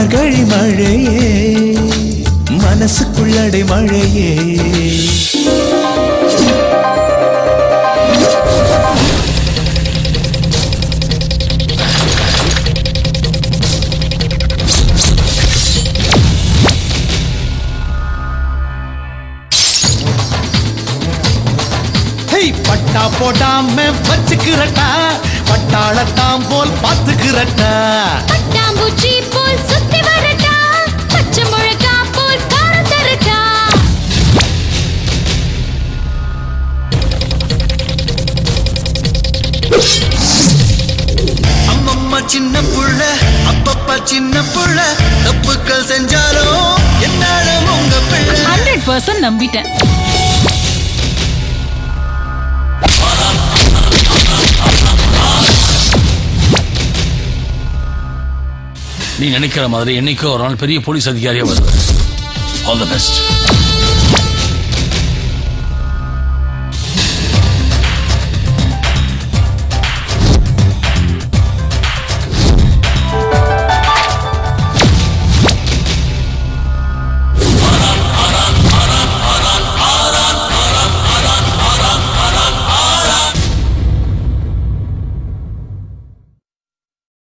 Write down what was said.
மார்கழி மழையே மனசுக்குள்ளடை மழையே ஹேய், பட்டா போடாம வச்சுக்கிறட்டா பட்டாளத்தாம் போல் பார்த்துக்கிறட்டா பட்டாம்பூச்சி போல் சுத்தி வரட்டா பச்சை மிளகா போல் காரம் தரட்டா அம்மம்மா சின்ன புள்ள அப்பப்பா சின்ன புள்ள தப்புக்கள் செஞ்சாலும் என்னாலும் உங்க பிள்ளை ஹண்ட்ரட் பர்சன்ட் நம்பிட்டேன் நீ நினைக்கிற மாதிரி என்னைக்கோ ஒரு நாள் பெரிய போலீஸ் அதிகாரியா வருவேன் ஆல் தி பெஸ்ட்